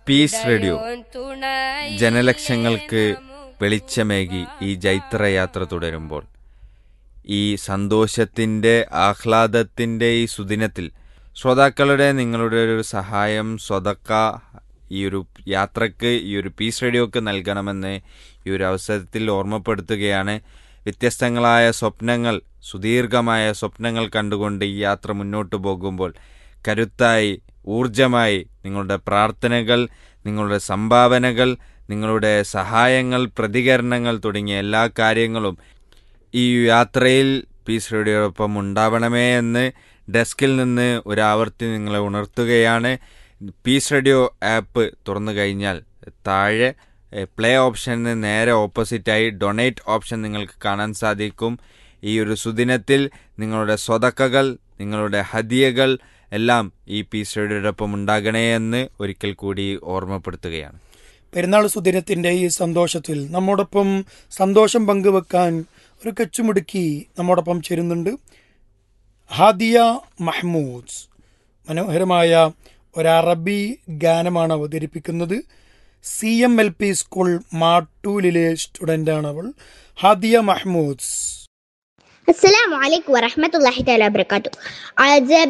piece radio ജനലക്ഷങ്ങൾക്ക് വെളിച്ചമേകി ഈ ജൈത്രയാത്ര തുടരുമ്പോൾ ഈ സന്തോഷത്തിൻ്റെ ആഹ്ലാദത്തിൻ്റെ ഈ സുദിനത്തിൽ ശ്രോതാക്കളുടെ നിങ്ങളുടെ ഒരു സഹായം സ്വതക്ക ഈ ഒരു യാത്രക്ക് ഈ ഒരു പീസ് റേഡിയോക്ക് നൽകണമെന്ന് ഈ ഒരു അവസരത്തിൽ ഓർമ്മപ്പെടുത്തുകയാണ് വ്യത്യസ്തങ്ങളായ സ്വപ്നങ്ങൾ സുദീർഘമായ സ്വപ്നങ്ങൾ കണ്ടുകൊണ്ട് ഈ യാത്ര മുന്നോട്ട് പോകുമ്പോൾ കരുത്തായി ഊർജമായി നിങ്ങളുടെ പ്രാർത്ഥനകൾ നിങ്ങളുടെ സംഭാവനകൾ നിങ്ങളുടെ സഹായങ്ങൾ പ്രതികരണങ്ങൾ തുടങ്ങിയ എല്ലാ കാര്യങ്ങളും ഈ യാത്രയിൽ പീസ് റേഡിയോടൊപ്പം ഉണ്ടാവണമേ എന്ന് ഡെസ്കിൽ നിന്ന് ഒരു ആവർത്തി നിങ്ങളെ ഉണർത്തുകയാണ് പീസ് റേഡിയോ ആപ്പ് തുറന്നു കഴിഞ്ഞാൽ താഴെ പ്ലേ ഓപ്ഷന് നേരെ ഓപ്പോസിറ്റായി ഡൊണേറ്റ് ഓപ്ഷൻ നിങ്ങൾക്ക് കാണാൻ സാധിക്കും ഈ ഒരു സുദിനത്തിൽ നിങ്ങളുടെ സ്വതക്കകൾ നിങ്ങളുടെ ഹദിയകൾ എല്ലാം ഈ പീസ് റേഡിയോടൊപ്പം ഉണ്ടാകണേ എന്ന് ഒരിക്കൽ കൂടി ഓർമ്മപ്പെടുത്തുകയാണ് പെരുന്നാൾ സുദിനത്തിന്റെ ഈ സന്തോഷത്തിൽ നമ്മോടൊപ്പം സന്തോഷം പങ്കുവെക്കാൻ ഒരു കച്ചുമുടുക്കി നമ്മോടൊപ്പം ചേരുന്നുണ്ട് ഹാദിയ മഹ്മൂദ് മനോഹരമായ ഒരു അറബി ഗാനമാണ് അവതരിപ്പിക്കുന്നത് C M L P school മാട്ടൂലിലെ സ്റ്റുഡൻ്റാണ് അവൾ ഹാദിയ മഹ്മൂദ് السلام عليكم ورحمة الله تعالى وبركاته أعزائي